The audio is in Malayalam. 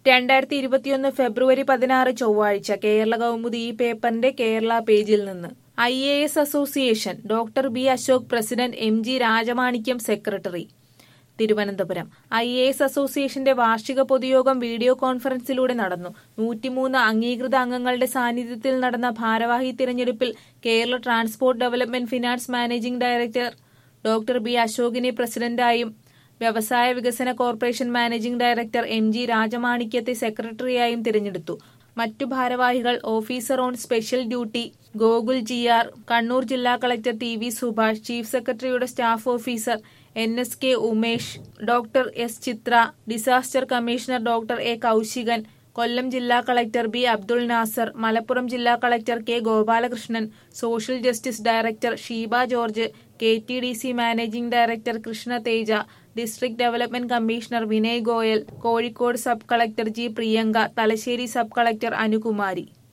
രണ്ടായിരത്തി ഇരുപത്തിയൊന്ന് ഫെബ്രുവരി പതിനാറ് ചൊവ്വാഴ്ച കേരള കൗമുദി ഈ പേപ്പറിന്റെ കേരള പേജിൽ നിന്ന് I A S association doctor B Ashok president M G Rajamanickam secretary Thiruvananthapuram I A S അസോസിയേഷന്റെ വാർഷിക പൊതുയോഗം വീഡിയോ കോൺഫറൻസിലൂടെ നടന്നു നൂറ്റിമൂന്ന് അംഗീകൃത അംഗങ്ങളുടെ സാന്നിധ്യത്തിൽ നടന്ന ഭാരവാഹി തിരഞ്ഞെടുപ്പിൽ Kerala transport development finance managing director doctor B അശോകിനെ പ്രസിഡന്റായും വ്യവസായ വികസന corporation managing director M G രാജമാണിക്യത്തെ സെക്രട്ടറിയായും തിരഞ്ഞെടുത്തു മറ്റു ഭാരവാഹികൾ officer on special duty Gokul G R Kannur ജില്ലാ collector T V Subhash chief സെക്രട്ടറിയുടെ staff officer N S K Umesh doctor S Chithra disaster commissioner doctor A Kaushikan Kollam ജില്ലാ കളക്ടർ ബി അബ്ദുൾ നാസർ മലപ്പുറം ജില്ലാ collector K Gopalakrishnan social justice director Sheeba George K T D C managing director Krishna Teja district development commissioner Vinay Goyal Kozhikode sub collector G Priyanka Thalassery sub collector Anukumari